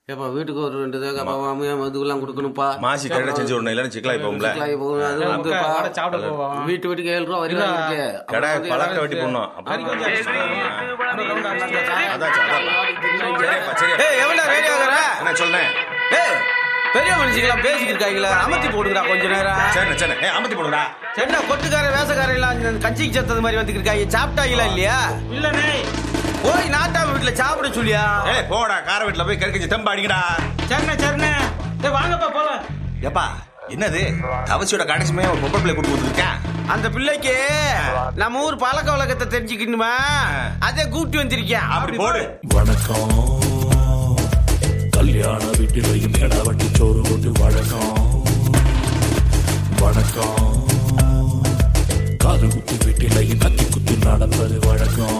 ஏப்பா வீட்டுக்கு ஒரு ரெண்டு தேங்காய் பாவாமையா இதுக்கெல்லாம் கொடுக்கணும்ப்பா மாசி கரெக்டாக செஞ்சு விடணும் இல்லைன்னு சிக்கலாகி போகும்ல சிக்கலாகி போகும். அது வந்து உட்கார், பா- வாடா, சாப்பிட போவோம். வீட்டு வீட்டுக்கு ஏழு ரூபா வரி இருக்கு கடை பழக்க வெட்டி போடணும் அது கொஞ்சம் adjust பண்ணுங்க. இன்னும் round ஆ நடந்தா. அதான் சரிப்பா சரி ஏய் எவ்வளோ ரெடி ஆகுற என்ன சொல்றேன் ஏய் பெரிய மனுஷங்களாம் பேசிக்கிட்டு இருக்காங்களா அமர்த்தி போடுங்கடா கொஞ்ச நேரம் சரி சரி ஏ அமர்த்தி போடுடா என்ன கொட்டுக்கார வேசக்காரன் எல்லாம் இந்த கஞ்சிக்கு சேர்த்தது மாதிரி வந்துட்டு இருக்காங்க சாப்பிட்டாங்களா இல்லையா இல்லண்ணே போய் நாட்டாம வீட்டுல சாப்பிட சொல்லியா ஏய் போடா கார வீட்டுல போய் கிழக்கு தெம்பு அடிங்கடா சரிண்ணே சரிண்ணே டேய் வாங்கப்பா போலாம் ஏப்பா என்னது தவசியோட கடைசிமே ஒரு பொம்பளை பிள்ளை கொடுத்து கொடுத்துருக்கேன் அந்த பிள்ளைக்கு நம்ம ஊர் பழக்க வழக்கத்தை தெரிஞ்சுக்கணுமா அதை கூப்பிட்டு வந்திருக்கேன் அப்படி போடு வணக்கம் கல்யாண வீட்டிலையும் கிடாவட்டி சோறு போட்டு வழக்கம் வணக்கம் காது குத்து வீட்டிலையும் கத்தி குத்து நடப்பது வழக்கம்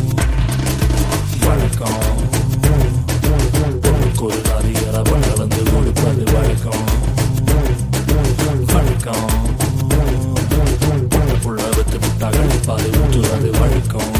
வழக்கம் பொண்ணுக்கு ஒரு அதிகார கலந்து கொடுப்பது வழக்கம் வழக்கம் பொண்ணு புள்ள வித்து முட்டா கழிப்பாது ஊற்றுவது வழக்கம்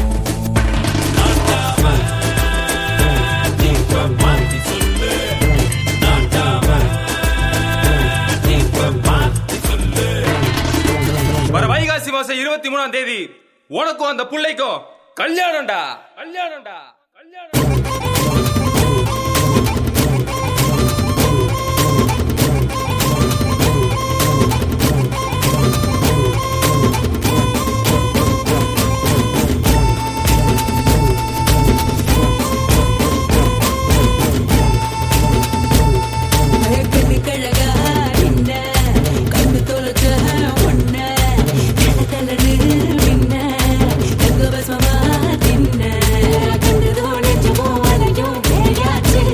வர வைகாசி மாசம் இருபத்தி மூணாம் தேதி உனக்கும் அந்த புள்ளைக்கும் கல்யாணம்டா கல்யாணம்டா கல்யாணம் கண்ணு கழகா நின்ன கண்ணு தொலைச்ச ஒன்ன தல தலனு மின்ன தங்க பஸ்மமா தின்ன கண்ணு தோணிச்சமோ அலையும் பேயாச்சு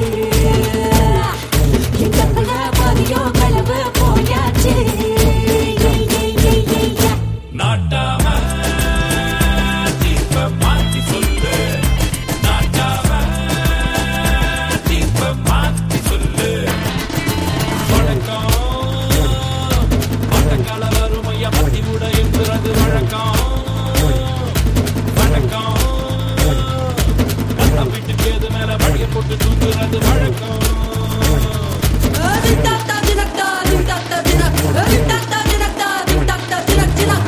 என் கப்பல பாதியோ களவு போயாச்சு ஏய், ஏய், ஏய், ஏய், யா. நாட்டாம தீப மாத்தி சொல்லு நாட்டாம தீப மாத்தி சொல்லு வணக்கம் வணக்கால வறுமைய பத்தி கூட என்கிறது வழக்கம் வணக்கம் கண்ணம் வீட்டு கேது மேல வழிய போட்டு தூங்குறது வழக்கம் தின் தாக் தாக் தினக் தாக், தின் தாக் தாக் தினக். தின் தாக் தாக் தினக் தாக், தின் தாக் தாக் தினக் தினக்.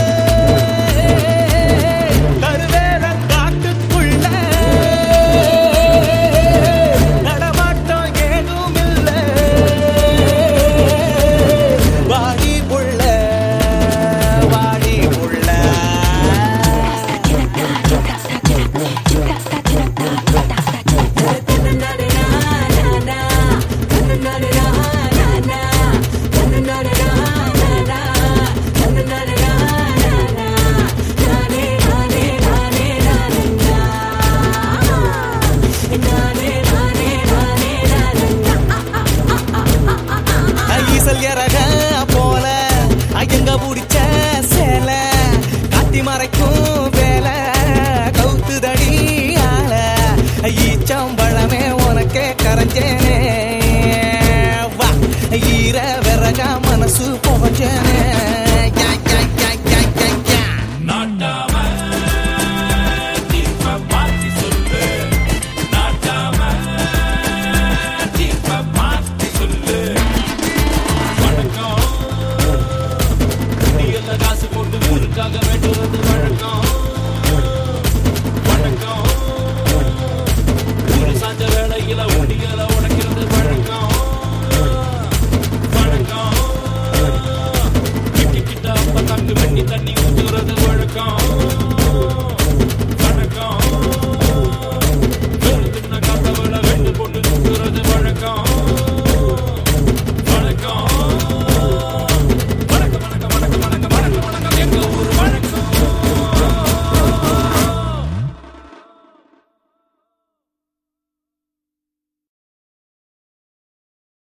கருவேல காட்டுக்குள்ள நடமாட்டம் ஏதும் இல்ல வாடி புள்ள வாடி புள்ள ஈசல் இறக போல எங்க பிடிச்ச சேலை காட்டி மறைக்கும் வேலை கவுத்துதடி ஆள ஈச்சம்பழமே உனக்கே கரைஞ்சேனே வா ஈர விறகா மனசு புகஞ்சேனே யா, யா, யா, யா, யா, யா. நாட்டாம தீப மாத்தி சொல்லு நாட்டாம தீப மாத்தி சொல்லு வணக்கம் குடியல்ல காசு போட்டு ஊருக்காக வேண்டுவது வழக்கம் வணக்கம் ஊரு சாஞ்ச வேளையில உண்டியல உடைக்கிறது வழக்கம் வணக்கம் கிட்ட அப்ப தங்கு வெண்ணி தண்ணி ஊத்துறது வழக்கம் வணக்கம் வெறு தின்ன காத்தவள வெண்டு போட்டு தூக்குறது வழக்கம்